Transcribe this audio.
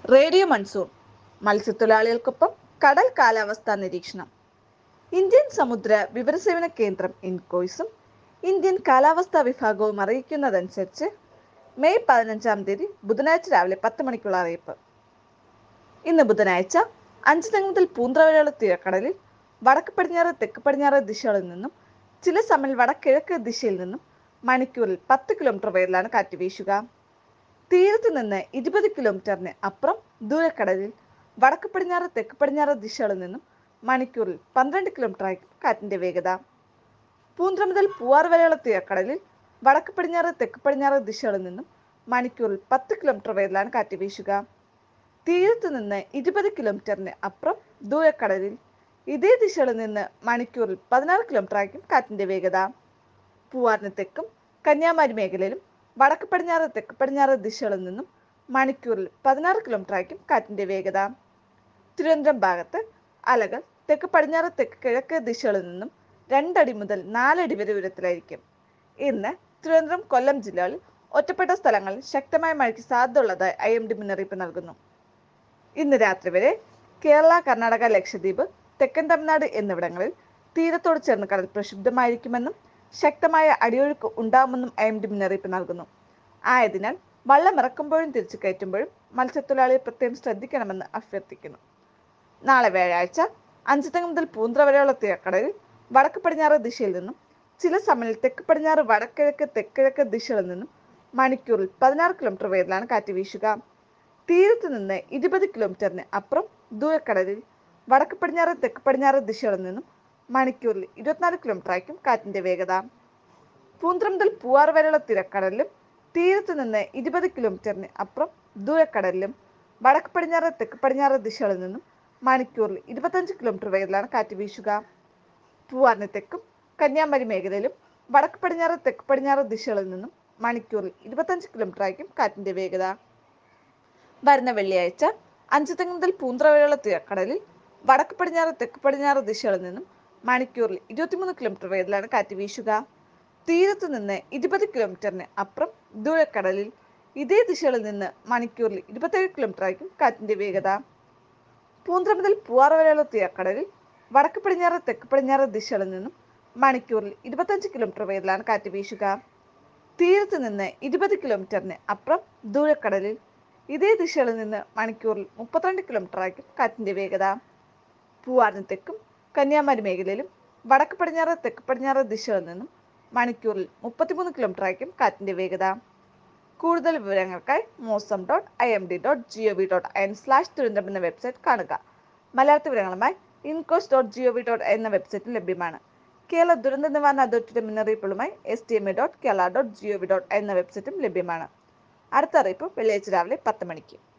radio monsoon മത്സ്യത്തൊഴിലാളികൾക്കൊപ്പം കടൽ കാലാവസ്ഥാ നിരീക്ഷണം ഇന്ത്യൻ സമുദ്ര വിവരസേവന കേന്ദ്രം ഇൻകോയ്സും ഇന്ത്യൻ കാലാവസ്ഥാ വിഭാഗവും അറിയിക്കുന്നതനുസരിച്ച് മെയ് പതിനഞ്ചാം തീയതി ബുധനാഴ്ച രാവിലെ പത്ത് മണിക്കുള്ള അറിയിപ്പ് ഇന്ന് ബുധനാഴ്ച അഞ്ച് തെങ്ങ് മുതൽ പൂന്തറ വരെയുള്ള തീരക്കടലിൽ വടക്ക് പടിഞ്ഞാറ് തെക്ക് പടിഞ്ഞാറ് ദിശകളിൽ നിന്നും ചില സമയം വടക്കിഴക്ക് ദിശയിൽ നിന്നും മണിക്കൂറിൽ പത്ത് കിലോമീറ്റർ വേഗത്തിലാണ് കാറ്റ് വീശുക തീരത്ത് നിന്ന് ഇരുപത് കിലോമീറ്ററിന് അപ്പുറം ദൂരക്കടലിൽ വടക്ക് പടിഞ്ഞാറ് തെക്ക് പടിഞ്ഞാറ് ദിശകളിൽ നിന്നും മണിക്കൂറിൽ പന്ത്രണ്ട് കിലോമീറ്റർ ആയിരിക്കും കാറ്റിന്റെ വേഗത പൂന്തറ മുതൽ പൂവാർ വരെയുള്ള തീരക്കടലിൽ വടക്ക് പടിഞ്ഞാറ് തെക്ക് പടിഞ്ഞാറ് ദിശകളിൽ നിന്നും മണിക്കൂറിൽ പത്ത് കിലോമീറ്റർ വേഗത്തിലാണ് കാറ്റ് വീശുക തീരത്ത് നിന്ന് ഇരുപത് കിലോമീറ്ററിന് അപ്പുറം ദൂരക്കടലിൽ ഇതേ ദിശകളിൽ നിന്ന് മണിക്കൂറിൽ പതിനാറ് കിലോമീറ്റർ ആയിരിക്കും കാറ്റിന്റെ വേഗത പൂവാറിന് തെക്കും കന്യാകുമാരി മേഖലയിലും വടക്ക് പടിഞ്ഞാറ് തെക്ക് പടിഞ്ഞാറ് ദിശകളിൽ നിന്നും മണിക്കൂറിൽ പതിനാറ് കിലോമീറ്റർ ആയിരിക്കും കാറ്റിന്റെ വേഗത തിരുവനന്തപുരം ഭാഗത്ത് അലകൾ തെക്ക് പടിഞ്ഞാറ് തെക്ക് കിഴക്ക് ദിശകളിൽ നിന്നും രണ്ടടി മുതൽ നാലടി വരെ ഉയരത്തിലായിരിക്കും ഇന്ന് തിരുവനന്തപുരം കൊല്ലം ജില്ലകളിൽ ഒറ്റപ്പെട്ട സ്ഥലങ്ങളിൽ ശക്തമായ മഴയ്ക്ക് സാധ്യതയുള്ളതായി ഐ എം ഡി മുന്നറിയിപ്പ് നൽകുന്നു ഇന്ന് രാത്രി വരെ കേരള കർണാടക ലക്ഷദ്വീപ് തെക്കൻ തമിഴ്നാട് എന്നിവിടങ്ങളിൽ തീരത്തോട് ചേർന്ന് കടൽ പ്രക്ഷുബ്ധമായിരിക്കുമെന്നും ശക്തമായ അടിയൊഴുക്ക് ഉണ്ടാകുമെന്നും ഐ എം ഡി മുന്നറിയിപ്പ് നൽകുന്നു ആയതിനാൽ വള്ളം ഇറക്കുമ്പോഴും തിരിച്ചു കയറ്റുമ്പോഴും മത്സ്യത്തൊഴിലാളികൾ പ്രത്യേകം ശ്രദ്ധിക്കണമെന്ന് അഭ്യർത്ഥിക്കുന്നു നാളെ വ്യാഴാഴ്ച അഞ്ചുതെങ്ങ് മുതൽ പൂന്തറ വരെയുള്ള തീരക്കടലിൽ വടക്ക് പടിഞ്ഞാറ് ദിശയിൽ നിന്നും ചില സമയങ്ങളിൽ തെക്ക് പടിഞ്ഞാറ് വടക്കിഴക്ക് തെക്കിഴക്ക് ദിശകളിൽ നിന്നും മണിക്കൂറിൽ പതിനാറ് കിലോമീറ്റർ വേഗത്തിലാണ് കാറ്റ് വീശുക തീരത്ത് നിന്ന് ഇരുപത് കിലോമീറ്ററിന് അപ്പുറം ദൂരക്കടലിൽ വടക്ക് പടിഞ്ഞാറ് തെക്ക് പടിഞ്ഞാറ് ദിശകളിൽ നിന്നും മണിക്കൂറിൽ ഇരുപത്തിനാല് കിലോമീറ്റർ ആയിരിക്കും കാറ്റിന്റെ വേഗത പൂന്തറ മുതൽ പൂവാർ വരെയുള്ള തിരക്കടലിലും തീരത്ത് നിന്ന് ഇരുപത് കിലോമീറ്ററിന് അപ്പുറം ദൂരക്കടലിലും വടക്ക് പടിഞ്ഞാറ് തെക്ക് പടിഞ്ഞാറ് ദിശകളിൽ നിന്നും മണിക്കൂറിൽ ഇരുപത്തഞ്ച് കിലോമീറ്റർ വേഗത്തിലാണ് കാറ്റ് വീശുക പൂവാറിന് തെക്കും കന്യാകുമാരി മേഖലയിലും വടക്ക് പടിഞ്ഞാറ് തെക്ക് പടിഞ്ഞാറ് ദിശകളിൽ നിന്നും മണിക്കൂറിൽ ഇരുപത്തഞ്ച് കിലോമീറ്റർ ആയിരിക്കും കാറ്റിന്റെ വേഗത വരുന്ന വെള്ളിയാഴ്ച അഞ്ച് തെങ്ങ് മുതൽ പൂന്തറ വരെയുള്ള തീരക്കടലിൽ വടക്ക് പടിഞ്ഞാറ് തെക്ക് പടിഞ്ഞാറ് ദിശകളിൽ നിന്നും മണിക്കൂറിൽ ഇരുപത്തിമൂന്ന് കിലോമീറ്റർ വേഗത്തിലാണ് കാറ്റ് വീശുക തീരത്ത് നിന്ന് ഇരുപത് കിലോമീറ്ററിന് അപ്പുറം ദൂരക്കടലിൽ ഇതേ ദിശകളിൽ നിന്ന് മണിക്കൂറിൽ ഇരുപത്തേഴ് കിലോമീറ്റർ ആയിരിക്കും കാറ്റിന്റെ വേഗത പൂന്തറ മുതൽ പൂവാറ് വരെയുള്ള തീരക്കടലിൽ വടക്ക് പടിഞ്ഞാറ് തെക്ക് പടിഞ്ഞാറ് ദിശകളിൽ നിന്നും മണിക്കൂറിൽ ഇരുപത്തഞ്ച് കിലോമീറ്റർ വേഗത്തിലാണ് കാറ്റ് വീശുക തീരത്ത് നിന്ന് ഇരുപത് കിലോമീറ്ററിന് അപ്പുറം ദൂരക്കടലിൽ ഇതേ ദിശകളിൽ നിന്ന് മണിക്കൂറിൽ മുപ്പത്തിരണ്ട് കിലോമീറ്റർ ആയിരിക്കും കാറ്റിന്റെ വേഗത പൂവാറിന് തെക്കും കന്യാകുമാരി മേഖലയിലും വടക്ക് പടിഞ്ഞാറ് തെക്ക് പടിഞ്ഞാറ് ദിശകളിൽ നിന്നും മണിക്കൂറിൽ മുപ്പത്തിമൂന്ന് കിലോമീറ്റർ ആയിരിക്കും കാറ്റിന്റെ വേഗത കൂടുതൽ വിവരങ്ങൾക്കായി Mausam dot I M D dot G O V dot in slash Thiruvananthapuram എന്ന വെബ്സൈറ്റ് കാണുക മലയാള വിവരങ്ങളുമായി INCOIS dot G O V dot എന്ന വെബ്സൈറ്റിൽ ലഭ്യമാണ് കേരള ദുരന്ത നിവാരണ അതോറിറ്റിയുടെ മുന്നറിയിപ്പുകളുമായി S T M A dot Kerala dot G O V dot എന്ന വെബ്സൈറ്റും ലഭ്യമാണ് അടുത്ത അറിയിപ്പ് വെള്ളിയാഴ്ച രാവിലെ പത്ത് മണിക്ക്